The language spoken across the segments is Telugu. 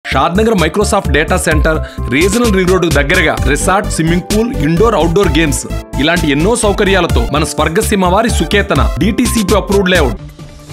Shadnagar Microsoft data center regional ring road దగ్గరగా resort swimming pool indoor outdoor games ఇలాంటి ఎన్నో సౌకర్యాలతో మన స్వర్గసీమ వారి Suketana DTCP approved layout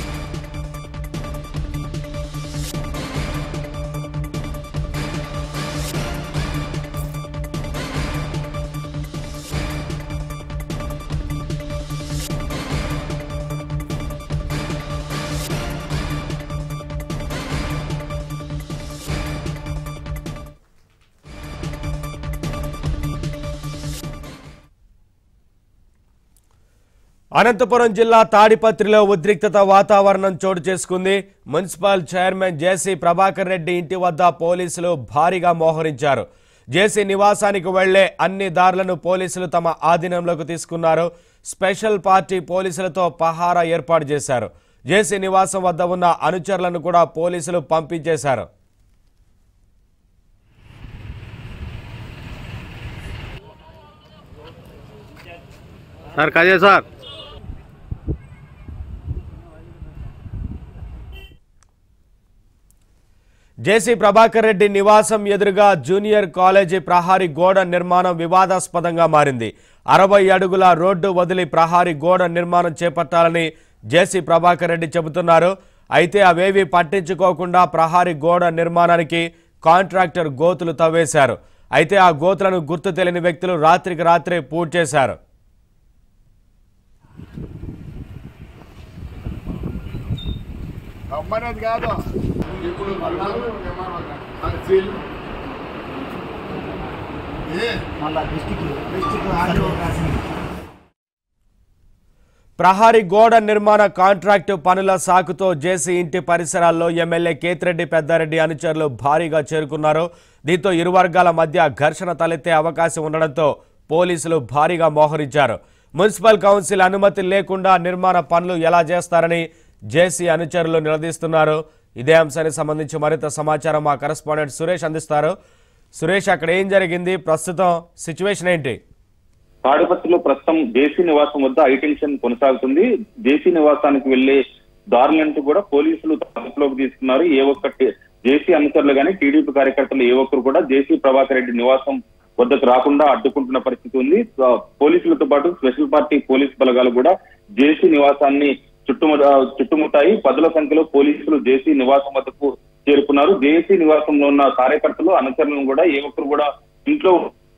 Anantapuram జిల్లా తాడిపత్రిలో ఉద్రిక్తత వాతావరణం చోటు చేసుకుంది municipal chairman JC Prabhakar Reddy ఇంటి వద్ద పోలీసులు భారీగా మోహరించారు జేసీ నివాసానికి వెళ్లే అన్ని దారులను పోలీసులు తమ ఆధీనంలోకి తీసుకున్నారు స్పెషల్ పార్టీ పోలీసులతో పహారా ఏర్పాటు చేశారు జేసీ నివాసం వద్ద ఉన్న అనుచరులను కూడా పోలీసులు పంపించేశారు సార్ కాజే సార్ జేసీ ప్రభాకర్ రెడ్డి నివాసం ఎదురుగా జూనియర్ కాలేజీ ప్రహారీ గోడ నిర్మాణం వివాదాస్పదంగా మారింది అరవై అడుగుల రోడ్డు వదిలి ప్రహారీ గోడ నిర్మాణం చేపట్టాలని జేసీ ప్రభాకర్ రెడ్డి చెబుతున్నారు అయితే అవేవి పట్టించుకోకుండా ప్రహారీ గోడ నిర్మాణానికి కాంట్రాక్టర్ గోతులు తవ్వేశారు అయితే ఆ గోతులను గుర్తు తెలియని వ్యక్తులు రాత్రికి రాత్రే పూర్తి చేశారు అమ్మనేది కాదు ఇప్పుడు అది సీల్ ఏ మళ్ళా డిస్టిక్ డిస్టిక్ ఆర్డీఓ రాసింది ప్రహారీ గోడ నిర్మాణ కాంట్రాక్టు పనుల సాకుతో జేసీ ఇంటి పరిసరాల్లో ఎమ్మెల్యే కేతిరెడ్డి పెద్దారెడ్డి అనుచరులు భారీగా చేరుకున్నారు దీంతో ఇరు వర్గాల మధ్య ఘర్షణ తలెత్తే అవకాశం ఉండడంతో పోలీసులు భారీగా మోహరించారు మున్సిపల్ కౌన్సిల్ అనుమతి లేకుండా నిర్మాణ పనులు ఎలా చేస్తారని జేసీ అనుచరులు నిలదీస్తున్నారు ఇదే అంశానికి సంబంధించి మరింత సమాచారం మా కరెస్పాండెంట్ సురేష్ అందిస్తారు సురేష్ అక్కడ ఏం జరిగింది ప్రస్తుతం సిచ్యువేషన్ ఏంటి తాడిపత్రిలో ప్రస్తుతం జేసీ నివాసం వద్ద హైటెన్షన్ కొనసాగుతుంది జేసీ నివాసానికి వెళ్లే దారులంటూ కూడా పోలీసులు అదుపులోకి తీసుకున్నారు ఏ ఒక్కటి జేసీ అనుచరులు గానీ టీడీపీ కార్యకర్తలు ఏ ఒక్కరు కూడా జేసీ ప్రభాకర్ రెడ్డి నివాసం వద్దకు రాకుండా అడ్డుకుంటున్న పరిస్థితి ఉంది ఆ, పోలీసులతో పాటు స్పెషల్ పార్టీ పోలీస్ బలగాలు కూడా జేసీ నివాసాన్ని చుట్టుము చుట్టుముట్టాయి పదుల సంఖ్యలో పోలీసులు జేసీ నివాసం వద్దకు చేరుకున్నారు జేసీ నివాసంలో ఉన్న కార్యకర్తలు అనుచరులను కూడా ఏ ఒక్కరు కూడా ఇంట్లో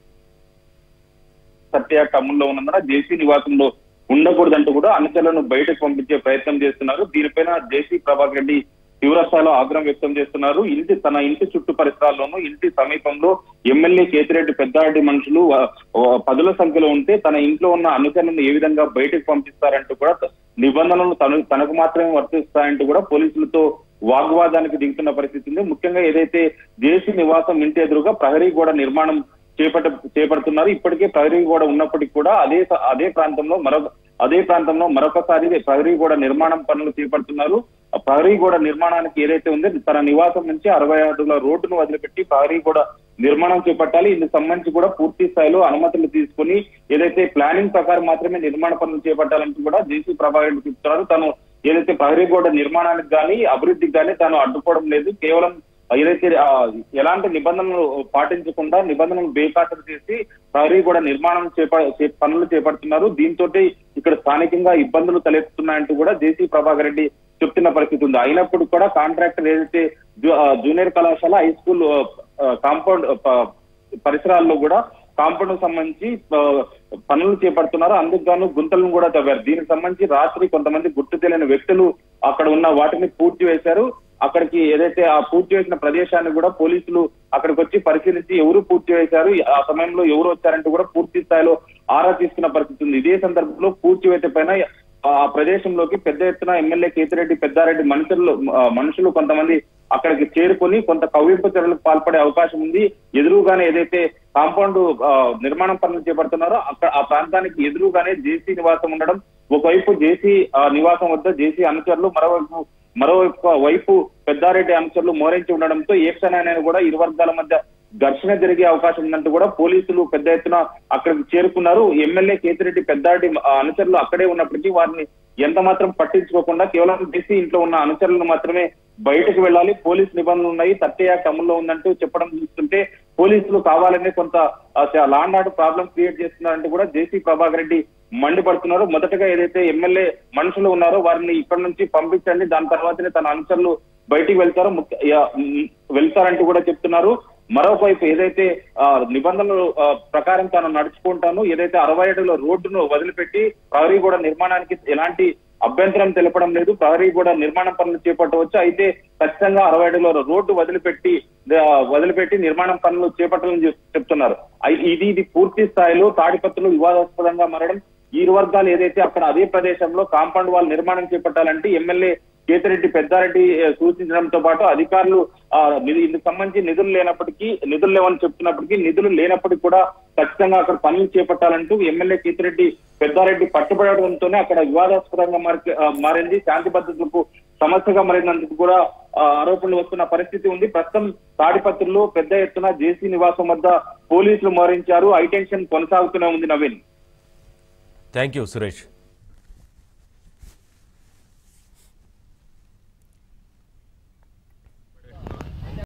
థర్టీ యాక్ట్ అమల్లో ఉన్నందున జేసీ నివాసంలో ఉండకూడదంటూ కూడా అనుచరులను బయటకు పంపించే ప్రయత్నం చేస్తున్నారు దీనిపైన జేసీ ప్రభాకర్ రెడ్డి తీవ్రస్థాయిలో ఆగ్రహం వ్యక్తం చేస్తున్నారు ఇంటి తన ఇంటి చుట్టూ పరిసరాల్లోనూ ఇంటి సమీపంలో ఎమ్మెల్యే కేతిరెడ్డి పెద్దారెడ్డి మనుషులు ఆ, ఆ, పదుల సంఖ్యలో ఉంటే తన ఇంట్లో ఉన్న అనుచరులను ఏ విధంగా బయటకు పంపిస్తారంటూ కూడా త- నిబంధనలు తను తనకు మాత్రమే వర్తిస్తాయంటూ కూడా పోలీసులతో వాగ్వాదానికి దిగుతున్న పరిస్థితి ఉంది ముఖ్యంగా ఏదైతే జేసీ నివాసం ఇంటి ఎదురుగా ప్రహరీ గోడ నిర్మాణం చేపట్ట చేపడుతున్నారు ఇప్పటికే ప్రహరీ గోడ ఉన్నప్పటికీ కూడా అదే స- అదే ప్రాంతంలో మరొక అదే ప్రాంతంలో మరొకసారి ప్రహరీ గోడ నిర్మాణం పనులు చేపడుతున్నారు ఆ ప్రహరీ గోడ నిర్మాణానికి ఏదైతే ఉందో తన నివాసం నుంచి అరవై అడుగుల రోడ్డును వదిలిపెట్టి ప్రహరీ గోడ నిర్మాణం చేపట్టాలి ఇందుకు సంబంధించి కూడా పూర్తి స్థాయిలో అనుమతులు తీసుకుని ఏదైతే ప్లానింగ్ ప్రకారం మాత్రమే నిర్మాణ పనులు చేపట్టాలంటూ కూడా జేసీ ప్రభాకర్ రెడ్డి చెప్తున్నారు తను ఏదైతే ప్రహరీ గోడ నిర్మాణానికి కానీ అభివృద్ధికి కానీ తాను అడ్డుకోవడం లేదు కేవలం ఏదైతే ఆ, ఎలాంటి నిబంధనలు పాటించకుండా నిబంధనలు బేఖాతరు చేసి ప్రహరీ కూడా నిర్మాణం చేప చే- పనులు చేపడుతున్నారు దీంతో ఇక్కడ స్థానికంగా ఇబ్బందులు తలెత్తుతున్నాయంటూ కూడా జేసీ ప్రభాకర్ రెడ్డి చెప్తున్న పరిస్థితి ఉంది అయినప్పుడు కూడా కాంట్రాక్టర్ ఏదైతే జూ- ఆ, జూనియర్ కళాశాల హై స్కూల్ ఆ, కాంపౌండ్ ప- పరిసరాల్లో కూడా కాంపౌండ్ సంబంధించి ఆ, పనులు చేపడుతున్నారు అందుకు గాను గుంతలను కూడా తవ్వారు దీనికి సంబంధించి రాత్రి కొంతమంది గుర్తు తెలియని వ్యక్తులు అక్కడ ఉన్న వాటిని పూర్తి వేశారు అక్కడికి ఏదైతే ఆ పూర్తి చేసిన ప్రదేశాన్ని కూడా పోలీసులు అక్కడికి వచ్చి పరిశీలించి ఎవరు పూర్తి చేశారు ఆ సమయంలో ఎవరు వచ్చారంటూ కూడా పూర్తి స్థాయిలో ఆరా తీసుకున్న పరిస్థితి ఉంది ఇదే సందర్భంలో పూర్తివేత పైన ఆ ప్రదేశంలోకి పెద్ద ఎత్తున ఎమ్మెల్యే కేతిరెడ్డి పెద్దారెడ్డి మనుషులు ఆ, మనుషులు కొంతమంది అక్కడికి చేరుకొని కొంత కవ్వింపు చర్యలకు పాల్పడే అవకాశం ఉంది ఎదురుగానే ఏదైతే కాంపౌండ్ ఆ, నిర్మాణం పనులు చేపడుతున్నారో అక్కడ ఆ ప్రాంతానికి ఎదురుగానే జేసీ నివాసం ఉండడం ఒకవైపు జేసీ ఆ, నివాసం వద్ద జేసీ అనుచరులు మరోవైపు మరోవైపు వైపు పెద్దారెడ్డి అనుచరులు మోరించి ఉండడంతో ఏ క్షణాన్ని కూడా ఇరు వర్గాల మధ్య ఘర్షణ జరిగే అవకాశం ఉందంటూ కూడా పోలీసులు పెద్ద ఎత్తున అక్కడికి చేరుకున్నారు ఎమ్మెల్యే కేతిరెడ్డి పెద్దారెడ్డి ఆ, అనుచరులు అక్కడే ఉన్నప్పటికీ వారిని ఎంత మాత్రం పట్టించుకోకుండా కేవలం జేసీ ఇంట్లో ఉన్న అనుచరులను మాత్రమే బయటకు వెళ్ళాలి పోలీస్ నిబంధనలు ఉన్నాయి థర్టీ యాక్ట్ అమల్లో ఉందంటూ చెప్పడం చూస్తుంటే పోలీసులు కావాలనే కొంత లాండ్ ఆర్డర్ ప్రాబ్లం క్రియేట్ చేస్తున్నారంటూ కూడా జేసీ ప్రభాకర్ రెడ్డి మండిపడుతున్నారు మొదటగా ఏదైతే ఎమ్మెల్యే మనుషులు ఉన్నారో వారిని ఇక్కడ నుంచి పంపించండి దాని తర్వాతనే తన అనుచరులు బయటికి వెళ్తారో ముఖ్య- యా, మ్, వెళ్తారంటూ కూడా చెప్తున్నారు మరోవైపు ఏదైతే ఆ, నిబంధనలు ఆ, ప్రకారం తాను నడుచుకుంటాను ఏదైతే అరవై అడుగుల రోడ్డును వదిలిపెట్టి ప్రహరీ కూడా నిర్మాణానికి ఎలాంటి అభ్యంతరం తెలపడం లేదు ప్రహరీ కూడా నిర్మాణ పనులు చేపట్టవచ్చు అయితే ఖచ్చితంగా అరవై అడుగుల రోడ్డు వదిలిపెట్టి ఆ, వదిలిపెట్టి నిర్మాణం పనులు చేపట్టాలని చెప్- చెప్తున్నారు అయి- ఇది ఇది పూర్తి స్థాయిలో తాడిపత్రులు వివాదాస్పదంగా మారడం ఈ ఇరు వర్గాలు ఏదైతే అక్కడ అదే ప్రదేశంలో కాంపౌండ్ వాల్ నిర్మాణం చేపట్టాలంటే ఎమ్మెల్యే కేతిరెడ్డి పెద్దారెడ్డి ఆ, సూచించడంతో పాటు అధికారులు ఆ, నిధు- ఇందుకు సంబంధించి నిధులు లేనప్పటికీ నిధులు లేవని చెప్తున్నప్పటికీ నిధులు లేనప్పటికీ కూడా ఖచ్చితంగా అక్కడ పనులు చేపట్టాలంటూ ఎమ్మెల్యే కేతిరెడ్డి పెద్దారెడ్డి పట్టుబడడంతోనే అక్కడ వివాదాస్పదంగా మారి ఆ, మారింది శాంతి భద్రతలకు సమస్యగా మారినందుకు కూడా ఆ, ఆరోపణలు వస్తున్న పరిస్థితి ఉంది ప్రస్తుతం తాడిపత్రులు పెద్ద ఎత్తున జేసీ నివాసం వద్ద పోలీసులు మోహరించారు హైటెన్షన్ కొనసాగుతూనే ఉంది నవీన్ థ్యాంక్ యూ సురేష్